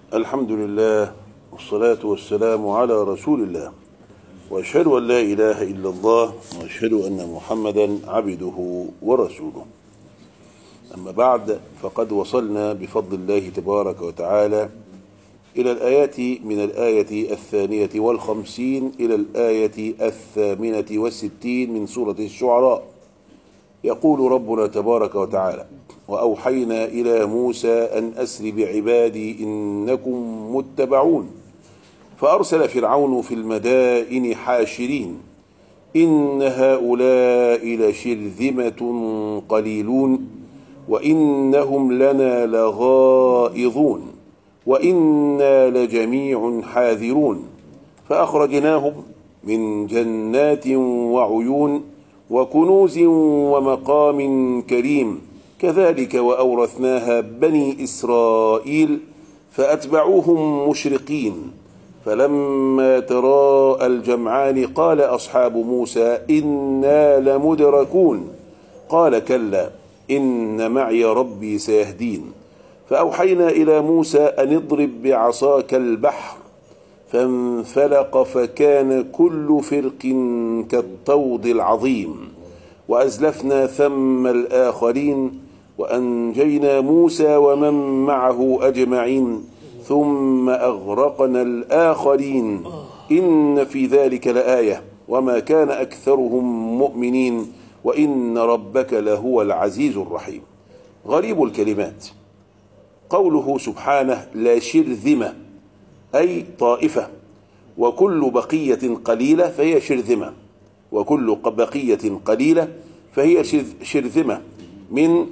الحمد لله والصلاة والسلام على رسول الله وأشهد أن لا إله إلا الله وأشهد أن محمدا عبده ورسوله أما بعد فقد وصلنا بفضل الله تبارك وتعالى إلى الآيات من الآية الثانية والخمسين إلى الآية الثامنة والستين من سورة الشعراء يقول ربنا تبارك وتعالى وأوحينا إلى موسى أن أسر بعبادي إنكم متبعون فأرسل فرعون في المدائن حاشرين إن هؤلاء لشرذمة قليلون وإنهم لنا لغائظون وإنا لجميع حاذرون فأخرجناهم من جنات وعيون وكنوز ومقام كريم كذلك وأورثناها بني إسرائيل فأتبعوهم مشرقين فلما تراءى الجمعان قال أصحاب موسى إنا لمدركون قال كلا إن معي ربي سيهدين فأوحينا إلى موسى أن اضرب بعصاك البحر فانفلق فكان كل فرق كالطود العظيم وأزلفنا ثم الآخرين وأنجينا موسى ومن معه أجمعين ثم أغرقنا الآخرين إن في ذلك لآية وما كان أكثرهم مؤمنين وإن ربك لهو العزيز الرحيم غريب الكلمات قوله سبحانه لا شرذمة أي طائفة وكل بقية قليلة فهي شرذمة وكل بقية قليلة فهي شرذمة من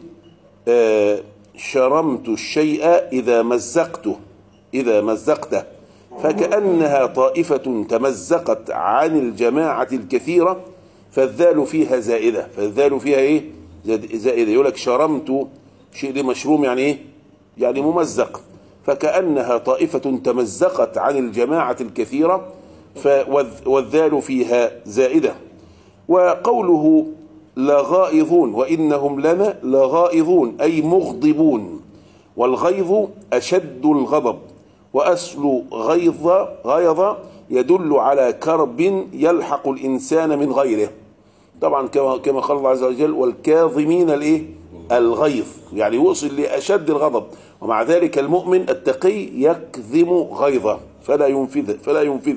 شرمت الشيء إذا مزقته إذا مزقته فكأنها طائفة تمزقت عن الجماعة الكثيرة فالذال فيها زائدة فالذال فيها إيه زائدة يقول لك شرمت شيء مشروم يعني إيه يعني ممزق فكأنها طائفة تمزقت عن الجماعة الكثيرة والذال فيها زائدة وقوله لغائظون وإنهم لنا لغائظون أي مغضبون والغيظ أشد الغضب وأصل غيظ غيظ يدل على كرب يلحق الإنسان من غيره طبعا كما كما قال الله عز وجل والكاظمين الايه الغيظ يعني يوصل لأشد الغضب ومع ذلك المؤمن التقي يكظم غيظه فلا ينفذ فلا ينفذ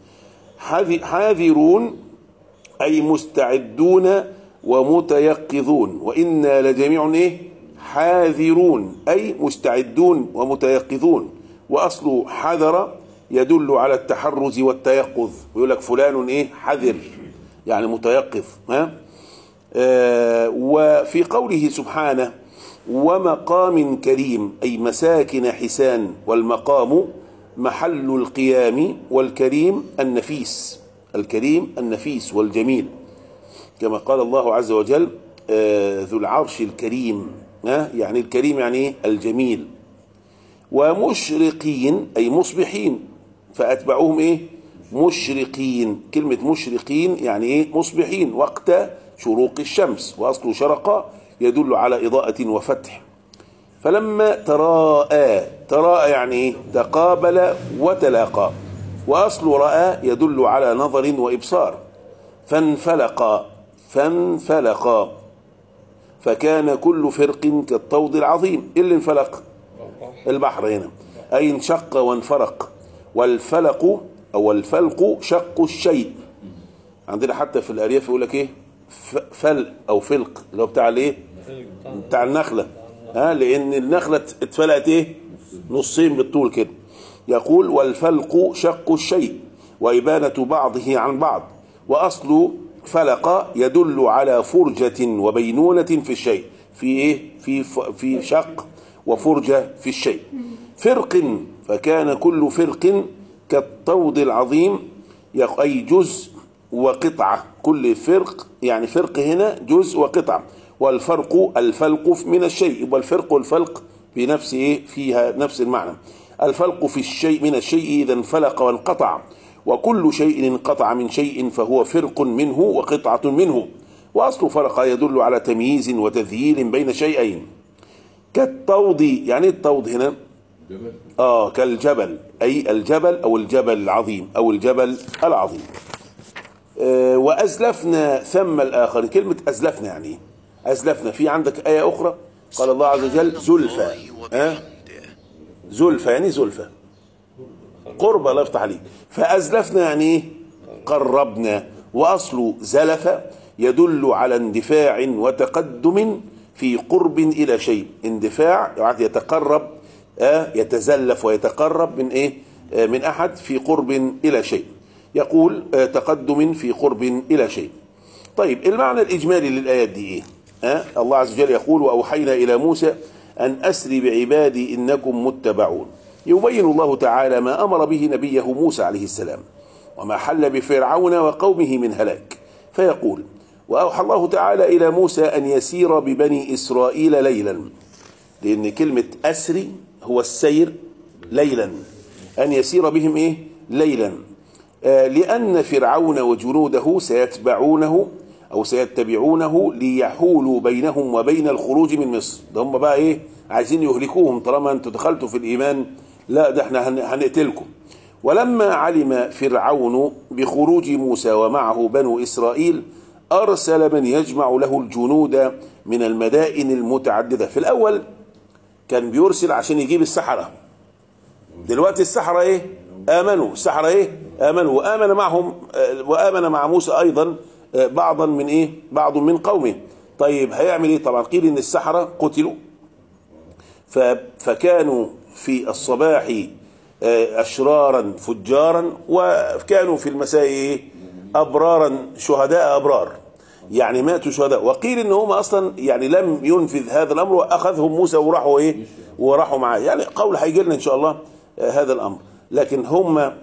حاذرون أي مستعدون ومتيقظون وإنا لجميع إيه حاذرون أي مستعدون ومتيقظون وأصل حذر يدل على التحرز والتيقظ ويقول لك فلان إيه حذر يعني متيقظ ها آه وفي قوله سبحانه ومقام كريم أي مساكن حسان والمقام محل القيام والكريم النفيس الكريم النفيس والجميل كما قال الله عز وجل آه ذو العرش الكريم آه يعني الكريم يعني ايه الجميل ومشرقين أي مصبحين فأتبعوهم إيه مشرقين كلمة مشرقين يعني إيه مصبحين وقت شروق الشمس وأصله شرق يدل على إضاءة وفتح فلما تراءى تراءى يعني إيه تقابل وتلاقى وأصل رأى يدل على نظر وإبصار فانفلقا فانفلقا فكان كل فرق كالطود العظيم إيه اللي انفلق البحر هنا أي انشق وانفرق والفلق أو الفلق شق الشيء عندنا حتى في الأرياف يقول لك إيه فلق أو فلق اللي هو بتاع الإيه بتاع النخلة ها لأن النخلة اتفلقت إيه نصين بالطول كده يقول والفلق شق الشيء وإبانة بعضه عن بعض وأصل فلق يدل على فرجة وبينونة في الشيء في إيه في في شق وفرجة في الشيء فرق فكان كل فرق كالطود العظيم أي جزء وقطعة كل فرق يعني فرق هنا جزء وقطعة والفرق الفلق من الشيء يبقى الفرق والفلق في نفس ايه فيها نفس المعنى الفلق في الشيء من الشيء إذا انفلق وانقطع وكل شيء انقطع من شيء فهو فرق منه وقطعة منه وأصل فرق يدل على تمييز وتذييل بين شيئين كالطود يعني الطود هنا جبل اه كالجبل اي الجبل او الجبل العظيم او الجبل العظيم آه وازلفنا ثم الاخر كلمه ازلفنا يعني ايه ازلفنا في عندك ايه اخرى قال الله عز وجل زلفى ها زلفى يعني زلفى قرب الله يفتح عليك فازلفنا يعني ايه قربنا واصل زلف يدل على اندفاع وتقدم في قرب الى شيء اندفاع يعني يتقرب آه يتزلف ويتقرب من ايه آه من احد في قرب الى شيء يقول آه تقدم في قرب الى شيء طيب المعنى الاجمالي للايات دي ايه آه الله عز وجل يقول واوحينا الى موسى ان اسري بعبادي انكم متبعون يبين الله تعالى ما امر به نبيه موسى عليه السلام وما حل بفرعون وقومه من هلاك فيقول واوحى الله تعالى الى موسى ان يسير ببني اسرائيل ليلا لان كلمه اسري هو السير ليلا ان يسير بهم ايه ليلا آه لان فرعون وجنوده سيتبعونه او سيتبعونه ليحولوا بينهم وبين الخروج من مصر ده هم بقى ايه عايزين يهلكوهم طالما انتوا دخلتوا في الايمان لا ده احنا هن- هنقتلكم ولما علم فرعون بخروج موسى ومعه بنو اسرائيل ارسل من يجمع له الجنود من المدائن المتعدده في الاول كان بيرسل عشان يجيب السحره دلوقتي السحره ايه امنوا السحره ايه امنوا وامن معهم آه، وامن مع موسى ايضا آه، بعضا من ايه بعض من قومه طيب هيعمل ايه طبعا قيل ان السحره قتلوا ف- فكانوا في الصباح آه، أشرارا فجارا وكانوا في المساء إيه؟ أبرارا شهداء أبرار يعني ماتوا شهداء وقيل ان هم اصلا يعني لم ينفذ هذا الامر واخذهم موسى وراحوا ايه وراحوا معاه يعني قول هيجي لنا ان شاء الله آه، هذا الامر لكن هم آه،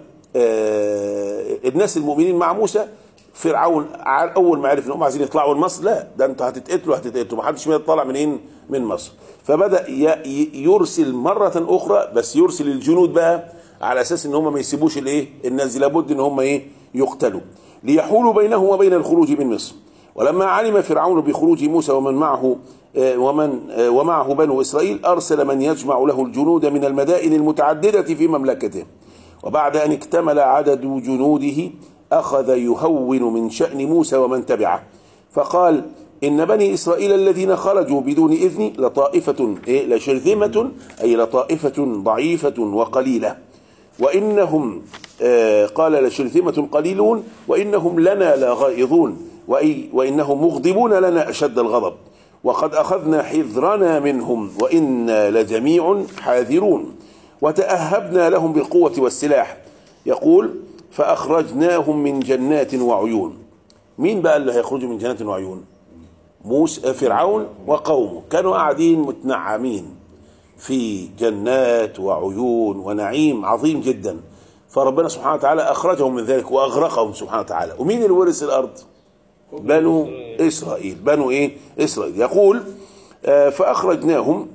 الناس المؤمنين مع موسى فرعون ع- اول ما عرف ان هم عايزين يطلعوا من مصر لا ده انتوا هتتقتلوا هتتقتلوا ما حدش يطلع منين من مصر فبدا ي- ي- يرسل مره اخرى بس يرسل الجنود بقى على اساس ان هم ما يسيبوش الايه الناس دي لابد ان هم ايه يقتلوا ليحولوا بينهم وبين الخروج من مصر ولما علم فرعون بخروج موسى ومن معه آه، ومن آه، ومعه بنو اسرائيل ارسل من يجمع له الجنود من المدائن المتعدده في مملكته وبعد ان اكتمل عدد جنوده اخذ يهون من شان موسى ومن تبعه فقال ان بني اسرائيل الذين خرجوا بدون اذن لطائفه إيه لشرذمه اي لطائفه ضعيفه وقليله وإنهم آه، قال لشرذمة قليلون وإنهم لنا لغائظون وإي وإنهم مغضبون لنا أشد الغضب وقد أخذنا حذرنا منهم وإنا لجميع حاذرون وتأهبنا لهم بالقوة والسلاح يقول فأخرجناهم من جنات وعيون مين بقى اللي هيخرجوا من جنات وعيون موسى فرعون وقومه كانوا قاعدين متنعمين في جنات وعيون ونعيم عظيم جدا فربنا سبحانه وتعالى اخرجهم من ذلك واغرقهم سبحانه وتعالى ومين اللي ورث الارض بنو اسرائيل بنو ايه اسرائيل يقول آه، فاخرجناهم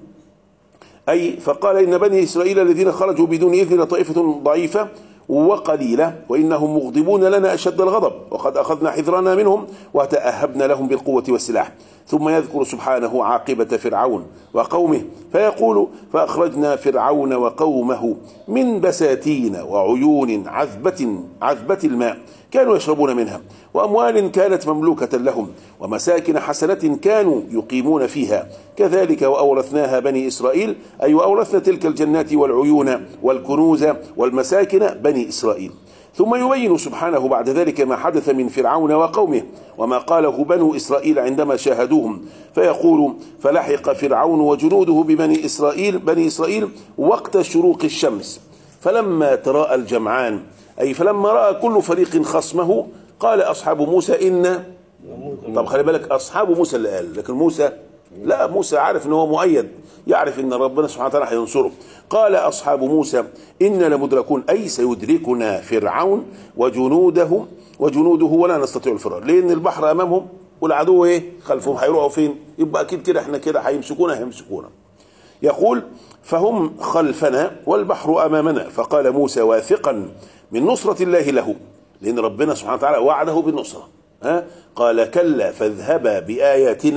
أي فقال إن بني إسرائيل الذين خرجوا بدون إذن طائفة ضعيفة وقليلة وإنهم مغضبون لنا أشد الغضب وقد أخذنا حذرنا منهم وتأهبنا لهم بالقوة والسلاح ثم يذكر سبحانه عاقبة فرعون وقومه فيقول فأخرجنا فرعون وقومه من بساتين وعيون عذبة عذبة الماء كانوا يشربون منها وأموال كانت مملوكة لهم ومساكن حسنة كانوا يقيمون فيها كذلك وأورثناها بني إسرائيل أي وأورثنا تلك الجنات والعيون والكنوز والمساكن بني إسرائيل ثم يبين سبحانه بعد ذلك ما حدث من فرعون وقومه وما قاله بنو إسرائيل عندما شاهدوهم فيقول فلحق فرعون وجنوده ببني إسرائيل بني إسرائيل وقت شروق الشمس فلما تراءى الجمعان أي فلما رأى كل فريق خصمه قال أصحاب موسى إن طب خلي بالك أصحاب موسى اللي قال لكن موسى لا موسى عارف ان هو مؤيد يعرف ان ربنا سبحانه وتعالى هينصره قال اصحاب موسى انا لمدركون اي سيدركنا فرعون وجنوده وجنوده ولا نستطيع الفرار لان البحر امامهم والعدو ايه خلفهم هيروحوا فين يبقى اكيد كده احنا كده هيمسكونا هيمسكونا يقول فهم خلفنا والبحر امامنا فقال موسى واثقا من نصرة الله له لان ربنا سبحانه وتعالى وعده بالنصرة ها قال كلا فاذهبا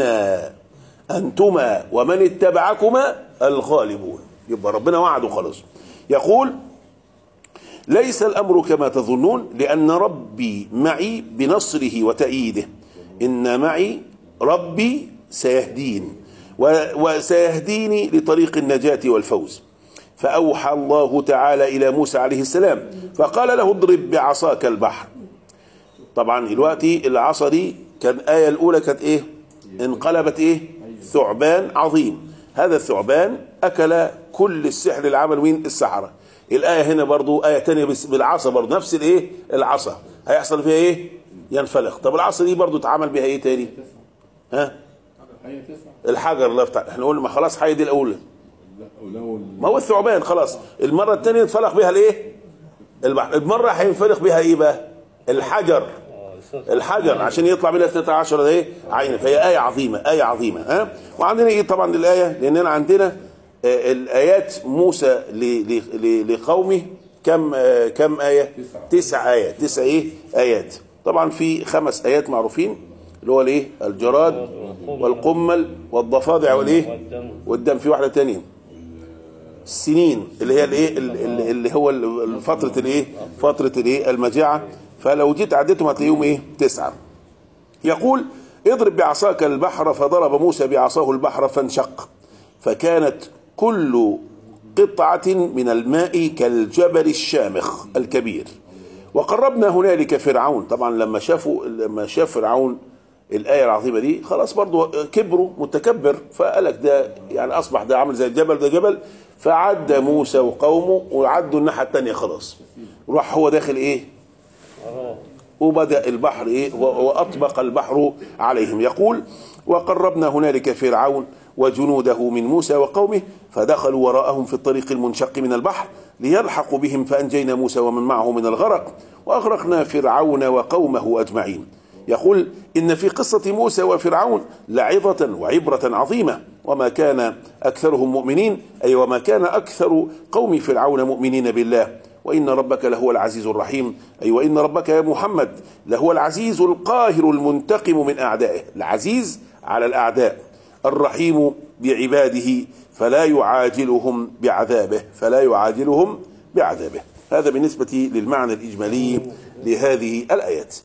بآياتنا أنتما ومن اتبعكما الغالبون يبقى ربنا وعده خلاص يقول ليس الأمر كما تظنون لأن ربي معي بنصره وتأييده إن معي ربي سيهدين و- وسيهديني لطريق النجاة والفوز فأوحى الله تعالى إلى موسى عليه السلام فقال له اضرب بعصاك البحر طبعا دلوقتي العصا دي كان الآية الأولى كانت إيه انقلبت إيه ثعبان عظيم هذا الثعبان أكل كل السحر اللي عمل مين السحرة الآية هنا برضو آية تانية بس- بالعصا برضو نفس الإيه العصا هيحصل فيها إيه ينفلق طب العصا دي برضو اتعمل بها إيه تاني ها حاجة تسعة الحجر الله بتاع احنا قلنا ما خلاص حي دي الأولى لا ولو ال- ما هو الثعبان خلاص المرة الثانية انفلق بها الايه البحر المرة هينفلق بها ايه بقى الحجر الحجر عشان يطلع منها 12 ده ايه عين فهي آية عظيمة آية عظيمة ها وعندنا ايه طبعا الآية لأننا عندنا آه، الآيات موسى ل- ل- ل- لقومه كم آه، كم آية تسعة. تسع آيات تسع ايه آيات طبعا في خمس آيات معروفين اللي هو الايه الجراد والقمل والضفادع والايه والدم في واحدة تانية السنين اللي هي الايه ال- ال- اللي هو ال- فتره الايه فتره الايه المجاعه فلو جيت عديتهم هتلاقيهم ايه تسعه يقول اضرب بعصاك البحر فضرب موسى بعصاه البحر فانشق فكانت كل قطعة من الماء كالجبل الشامخ الكبير وقربنا هنالك فرعون طبعا لما شافوا لما شاف فرعون الآية العظيمة دي خلاص برضو كبروا متكبر فقال لك ده يعني أصبح ده عامل زي الجبل ده جبل فعدى موسى وقومه وعدوا الناحية التانية خلاص راح هو داخل إيه وبدأ البحر إيه و- وأطبق البحر عليهم يقول وقربنا هنالك فرعون وجنوده من موسى وقومه فدخلوا وراءهم في الطريق المنشق من البحر ليلحقوا بهم فأنجينا موسى ومن معه من الغرق وأغرقنا فرعون وقومه أجمعين يقول إن في قصة موسى وفرعون لعظة وعبرة عظيمة وما كان أكثرهم مؤمنين أي وما كان أكثر قوم فرعون مؤمنين بالله وإن ربك لهو العزيز الرحيم أي وإن ربك يا محمد لهو العزيز القاهر المنتقم من أعدائه العزيز على الأعداء الرحيم بعباده فلا يعاجلهم بعذابه فلا يعاجلهم بعذابه هذا بالنسبة للمعنى الإجمالي لهذه الآيات